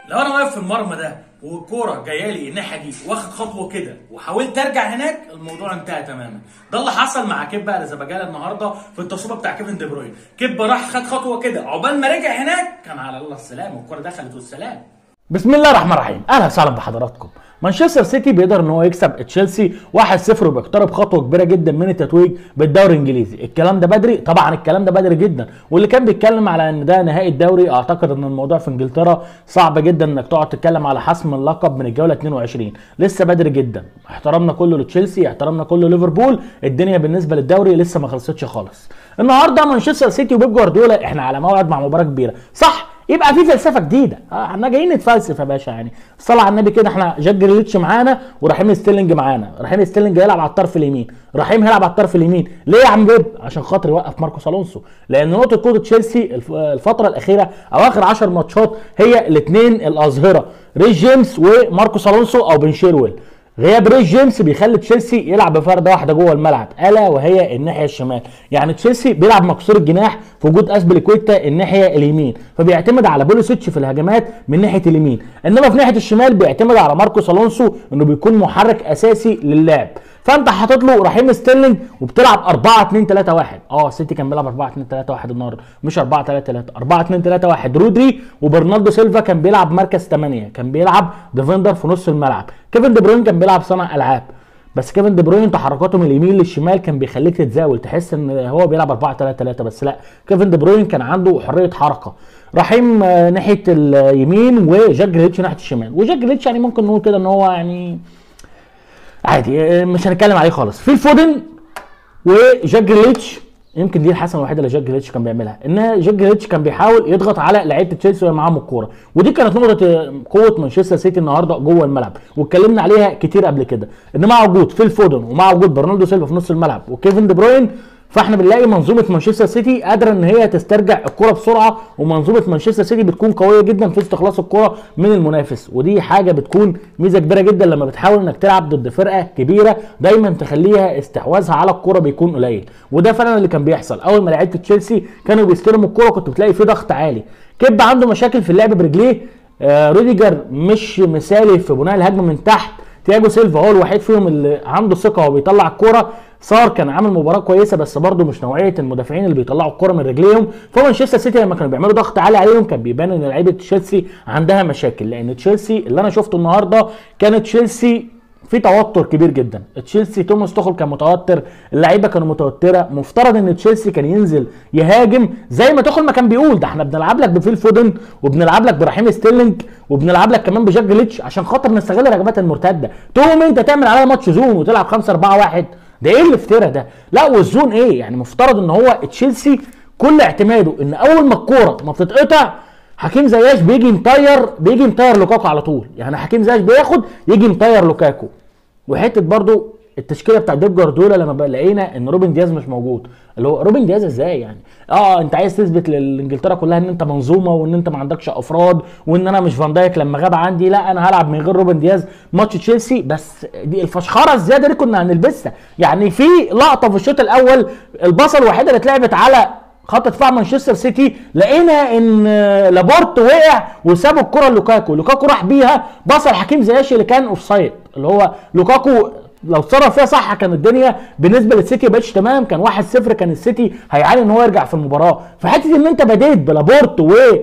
لو انا واقف في المرمى ده والكوره جايه لي الناحيه دي واخد خطوه كده وحاولت ارجع هناك الموضوع انتهى تماما ده اللي حصل مع كيب الزبجاله النهارده في التصويبه بتاع كيفن دي بروين كيب راح خد خطوه كده عقبال ما رجع هناك كان على الله السلام والكوره دخلت والسلام بسم الله الرحمن الرحيم اهلا وسهلا بحضراتكم مانشستر سيتي بيقدر ان هو يكسب تشيلسي 1-0 وبيقترب خطوه كبيره جدا من التتويج بالدوري الانجليزي الكلام ده بدري طبعا الكلام ده بدري جدا واللي كان بيتكلم على ان ده نهائي الدوري اعتقد ان الموضوع في انجلترا صعب جدا انك تقعد تتكلم على حسم اللقب من الجوله 22 لسه بدري جدا احترامنا كله لتشيلسي احترامنا كله ليفربول الدنيا بالنسبه للدوري لسه ما خلصتش خالص النهارده مانشستر سيتي وبيب جوارديولا احنا على موعد مع مباراه كبيره صح يبقى في فلسفه جديده اه احنا جايين نتفلسف يا باشا يعني صلى على النبي كده احنا جاك جريليتش معانا ورحيم ستيرلينج معانا رحيم ستيرلينج هيلعب على الطرف اليمين رحيم هيلعب على الطرف اليمين ليه يا عم بيب عشان خاطر يوقف ماركوس الونسو لان نقطه قوه تشيلسي الف- الفتره الاخيره او اخر 10 ماتشات هي الاثنين الاظهره ريس جيمس وماركوس الونسو او بن شيرويل غياب ريس جيمس بيخلي تشيلسي يلعب بفرده واحده جوه الملعب الا وهي الناحيه الشمال يعني تشيلسي بيلعب مكسور الجناح في وجود اسبليكويتا الناحيه اليمين فبيعتمد على بوليسيتش في الهجمات من ناحيه اليمين انما في ناحيه الشمال بيعتمد على ماركوس الونسو انه بيكون محرك اساسي للعب فانت حاطط له رحيم ستيرلينج وبتلعب 4 2 3 1 اه السيتي كان بيلعب 4 2 3 1 النهارده مش 4 3 3 4 2 3 1 رودري وبرناردو سيلفا كان بيلعب مركز 8 كان بيلعب ديفندر في نص الملعب كيفن دي بروين كان بيلعب صانع العاب بس كيفن دي بروين تحركاته من اليمين للشمال كان بيخليك تتزاول تحس ان هو بيلعب 4 3 3 بس لا كيفن دي بروين كان عنده حريه حركه رحيم آه، ناحيه اليمين وجاك جريتش ناحيه الشمال وجاك جريتش يعني ممكن نقول كده ان هو يعني عادي آه، مش هنتكلم عليه خالص في الفودن وجاك جريتش يمكن دي الحسنه الوحيده اللي جاك جريتش كان بيعملها ان جاك جريتش كان بيحاول يضغط على لعيبه تشيلسي وهي معاهم الكوره ودي كانت نقطه آه، قوه مانشستر سيتي النهارده جوه الملعب واتكلمنا عليها كتير قبل كده ان مع وجود فيل فودن ومع وجود برناردو سيلفا في نص الملعب وكيفن دي بروين فاحنا بنلاقي منظومه مانشستر سيتي قادره ان هي تسترجع الكره بسرعه ومنظومه مانشستر سيتي بتكون قويه جدا في استخلاص الكره من المنافس ودي حاجه بتكون ميزه كبيره جدا لما بتحاول انك تلعب ضد فرقه كبيره دايما تخليها استحواذها على الكره بيكون قليل وده فعلا اللي كان بيحصل اول ما لعيبه تشيلسي كانوا بيستلموا الكره كنت بتلاقي في ضغط عالي كيب عنده مشاكل في اللعب برجليه آه روديجر مش مثالي في بناء الهجمه من تحت تياجو سيلفا هو الوحيد فيهم اللي عنده ثقه وبيطلع الكوره صار كان عامل مباراه كويسه بس برضه مش نوعيه المدافعين اللي بيطلعوا الكوره من رجليهم فمانشستر سيتي لما كانوا بيعملوا ضغط عالي عليهم كان بيبان ان لعيبه تشيلسي عندها مشاكل لان تشيلسي اللي انا شفته النهارده كانت تشيلسي في توتر كبير جدا تشيلسي توماس توخل كان متوتر اللعيبه كانوا متوتره مفترض ان تشيلسي كان ينزل يهاجم زي ما توخل ما كان بيقول ده احنا بنلعب لك بفيل فودن وبنلعب لك برحيم ستيرلينج وبنلعب لك كمان بجاك جليتش عشان خاطر نستغل الهجمات المرتده تقوم انت تعمل عليها ماتش زون وتلعب 5 4 1 ده ايه الافتراء ده لا والزون ايه يعني مفترض ان هو تشيلسي كل اعتماده ان اول ما الكوره ما بتتقطع حكيم زياش بيجي مطير بيجي مطير لوكاكو على طول يعني حكيم زياش بياخد يجي مطير لوكاكو وحته برضو التشكيله بتاع ديب جوارديولا لما بقى لقينا ان روبن دياز مش موجود اللي هو روبن دياز ازاي يعني اه انت عايز تثبت لانجلترا كلها ان انت منظومه وان انت ما عندكش افراد وان انا مش فان دايك لما غاب عندي لا انا هلعب من غير روبن دياز ماتش تشيلسي بس دي الفشخره الزياده دي كنا هنلبسها يعني في لقطه في الشوط الاول البصل الوحيده اللي اتلعبت على خط دفاع مانشستر سيتي لقينا ان لابورت وقع وساب الكره لوكاكو لوكاكو راح بيها بصل حكيم زياش اللي كان اوف سايد اللي هو لوكاكو لو اتصرف فيها صح كان الدنيا بالنسبه للسيتي بقتش تمام كان 1-0 كان السيتي هيعاني ان هو يرجع في المباراه فحته ان انت بديت بلابورت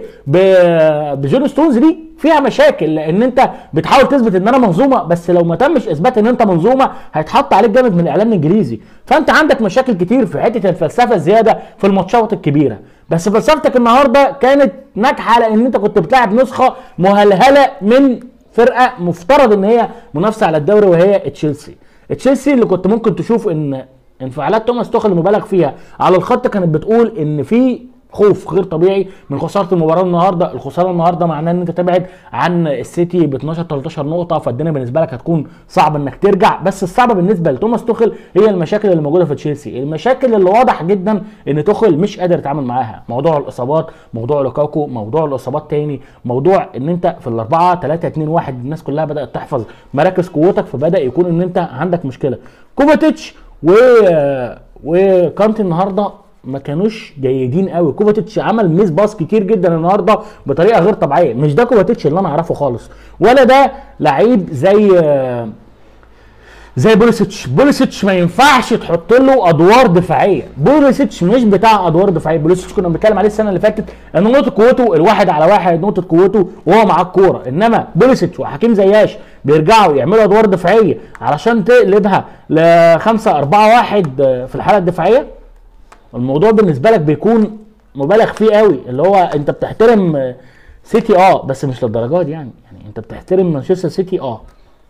وبجون ستونز دي فيها مشاكل لان انت بتحاول تثبت ان انا منظومه بس لو ما تمش اثبات ان انت منظومه هيتحط عليك جامد من الاعلام الانجليزي فانت عندك مشاكل كتير في حته الفلسفه الزياده في الماتشات الكبيره بس فلسفتك النهارده كانت ناجحه لان انت كنت بتلعب نسخه مهلهله من فرقه مفترض ان هي منافسه على الدوري وهي تشيلسي تشيلسي اللي كنت ممكن تشوف ان انفعالات توماس توخل المبالغ فيها على الخط كانت بتقول ان في خوف غير طبيعي من خساره المباراه النهارده الخساره النهارده معناه ان انت تبعد عن السيتي ب 12 13 نقطه فالدنيا بالنسبه لك هتكون صعب انك ترجع بس الصعب بالنسبه لتوماس توخل هي المشاكل اللي موجوده في تشيلسي المشاكل اللي واضح جدا ان توخل مش قادر يتعامل معاها موضوع الاصابات موضوع لوكاكو موضوع الاصابات تاني موضوع ان انت في الاربعه 3 2 1 الناس كلها بدات تحفظ مراكز قوتك فبدا يكون ان انت عندك مشكله كوفاتيتش و وكانتي النهارده ما كانوش جيدين قوي كوفاتيتش عمل ميس باص كتير جدا النهارده بطريقه غير طبيعيه مش ده كوفاتيتش اللي انا اعرفه خالص ولا ده لعيب زي آه، زي بوليسيتش بوليسيتش ما ينفعش تحط له ادوار دفاعيه بوليسيتش مش بتاع ادوار دفاعيه بوليسيتش كنا بنتكلم عليه السنه اللي فاتت ان نقطه قوته الواحد على واحد نقطه قوته وهو معاه الكوره انما بوليسيتش وحكيم زياش بيرجعوا يعملوا ادوار دفاعيه علشان تقلبها ل 5 4 1 في الحاله الدفاعيه الموضوع بالنسبه لك بيكون مبالغ فيه قوي اللي هو انت بتحترم آه، سيتي اه بس مش للدرجات دي يعني يعني انت بتحترم مانشستر سيتي اه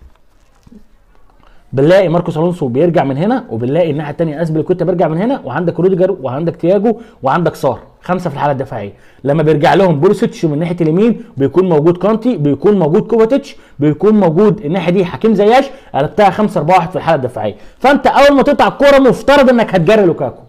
بنلاقي ماركوس الونسو بيرجع من هنا وبنلاقي الناحيه الثانيه اسبل كنت بيرجع من هنا وعندك روديجر وعندك تياجو وعندك سار خمسه في الحاله الدفاعيه لما بيرجع لهم بوليسيتش من ناحيه اليمين بيكون موجود كانتي بيكون موجود كوفاتيتش بيكون موجود الناحيه دي حكيم زياش قلبتها 5 4 1 في الحاله الدفاعيه فانت اول ما تقطع الكوره مفترض انك هتجري لوكاكو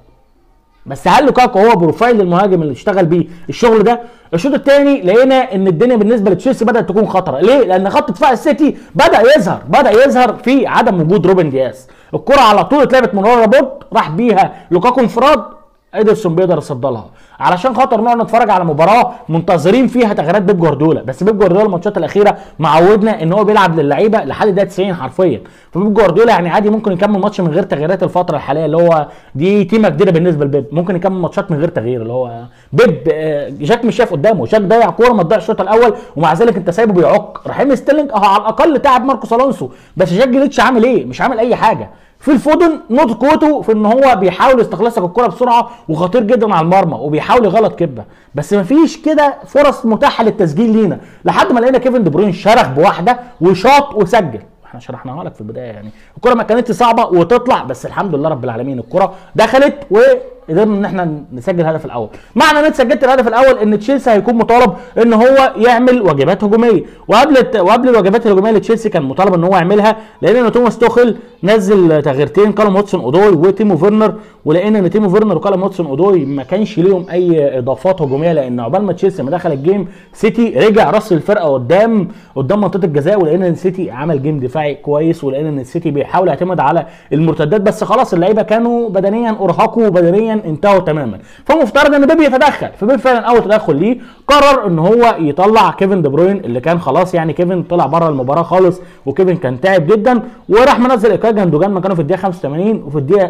بس هل لوكاكو هو بروفايل المهاجم اللي اشتغل بيه الشغل ده الشوط الثاني لقينا ان الدنيا بالنسبه لتشيلسي بدات تكون خطره ليه لان خط دفاع السيتي بدا يظهر بدا يظهر في عدم وجود روبن دياز الكره على طول اتلعبت من ورا رابورت راح بيها لوكاكو انفراد ادرسون بيقدر يصد لها علشان خاطر نقعد نتفرج على مباراه منتظرين فيها تغييرات بيب جوارديولا بس بيب جوارديولا الماتشات الاخيره معودنا ان هو بيلعب للعيبه لحد دقيقه 90 حرفيا فبيب جوارديولا يعني عادي ممكن يكمل ماتش من غير تغييرات الفتره الحاليه اللي هو دي تيمه جديده بالنسبه لبيب ممكن يكمل ماتشات من غير تغيير اللي هو بيب آه، جاك مش شايف قدامه جاك ضيع كوره ما تضيعش الشوط الاول ومع ذلك انت سايبه بيعك رحيم ستيرلينج اهو على الاقل تعب ماركوس الونسو بس جاك جريتش عامل ايه مش عامل اي حاجه في الفودن نقطة قوته في ان هو بيحاول يستخلصك الكرة بسرعة وخطير جدا على المرمى وبيحاول يغلط كبة بس مفيش كده فرص متاحة للتسجيل لينا لحد ما لقينا كيفن دي بروين شرخ بواحدة وشاط وسجل احنا شرحناها لك في البدايه يعني الكره ما كانتش صعبه وتطلع بس الحمد لله رب العالمين الكره دخلت وقدرنا ان احنا نسجل الهدف الاول معنى ان انت سجلت الهدف الاول ان تشيلسي هيكون مطالب ان هو يعمل واجبات هجوميه وقبل الت- وقبل الواجبات الهجوميه اللي تشيلسي كان مطالب ان هو يعملها لان ان توماس توخل نزل تغييرتين كالوم هوتسون اودوي وتيمو فيرنر ولقينا ان تيمو فيرنر وكالوم هوتسون اودوي ما كانش ليهم اي اضافات هجوميه لان عقبال ما تشيلسي ما دخل الجيم سيتي رجع راس الفرقه قدام قدام منطقه الجزاء ولقينا ان سيتي عمل جيم دفاعي كويس ولقينا ان السيتي بيحاول يعتمد على المرتدات بس خلاص اللعيبه كانوا بدنيا ارهقوا وبدنيا انتهوا تماما فمفترض ان بيب يتدخل فبيب فعلا اول تدخل ليه قرر ان هو يطلع كيفن دي بروين اللي كان خلاص يعني كيفن طلع بره المباراه خالص وكيفن كان تعب جدا وراح منزل ايكاي جندوجان مكانه في الدقيقه 85 وفي الدقيقه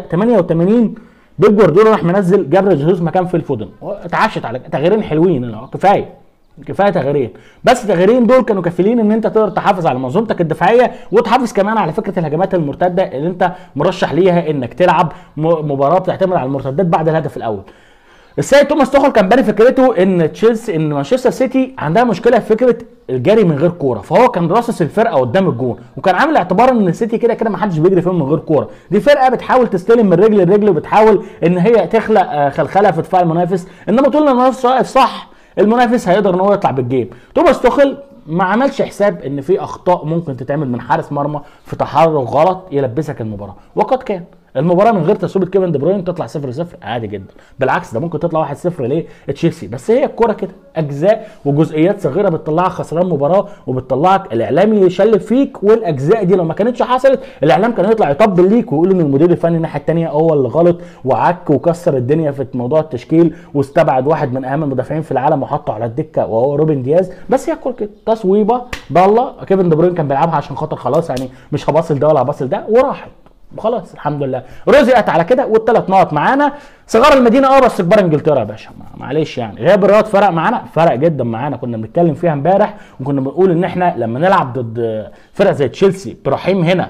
88 بيب جوارديولا راح منزل جابريل جيسوس مكان في الفودن اتعشت على تغييرين حلوين كفايه كفايه تغييرين بس التغييرين دول كانوا كافيين ان انت تقدر تحافظ على منظومتك الدفاعيه وتحافظ كمان على فكره الهجمات المرتده اللي انت مرشح ليها انك تلعب م- مباراه بتعتمد على المرتدات بعد الهدف الاول السيد توماس توخل كان باني فكرته ان تشيلسي ان مانشستر سيتي عندها مشكله في فكره الجري من غير كوره فهو كان راصص الفرقه قدام الجون وكان عامل اعتبار ان السيتي كده كده ما حدش بيجري فيهم من غير كوره دي فرقه بتحاول تستلم من رجل لرجل وبتحاول ان هي تخلق آه، خلخله في دفاع المنافس انما طول ما المنافس واقف صح المنافس هيقدر ان هو يطلع بالجيم توماس توخل ما عملش حساب ان في اخطاء ممكن تتعمل من حارس مرمى في تحرك غلط يلبسك المباراه وقد كان المباراه من غير تسويق كيفن دي بروين تطلع 0 0 عادي جدا بالعكس ده ممكن تطلع 1 0 ليه تشيلسي بس هي الكوره كده اجزاء وجزئيات صغيره بتطلعك خسران مباراه وبتطلعك الاعلام يشلب فيك والاجزاء دي لو ما كانتش حصلت الاعلام كان يطلع يطبل ليك ويقول ان المدير الفني الناحيه الثانيه هو اللي غلط وعك وكسر الدنيا في موضوع التشكيل واستبعد واحد من اهم المدافعين في العالم وحطه على الدكه وهو روبن دياز بس هي الكوره كده تصويبه ضاله كيفن دي بروين كان بيلعبها عشان خاطر خلاص يعني مش هباصل ده ولا هباصل ده وراحت وخلاص الحمد لله رزقت على كده والثلاث نقط معانا صغار المدينه اه بس كبار انجلترا يا باشا ما- معلش يعني غياب الرياض فرق معانا فرق جدا معانا كنا بنتكلم فيها امبارح وكنا بنقول ان احنا لما نلعب ضد فرق زي تشيلسي برحيم هنا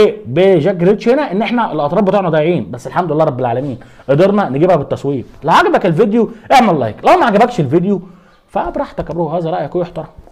وبجاك جريتش هنا ان احنا الاطراف بتوعنا ضايعين بس الحمد لله رب العالمين قدرنا نجيبها بالتصويب لو عجبك الفيديو اعمل لايك لو ما عجبكش الفيديو فبراحتك يا برو هذا رايك ويحترم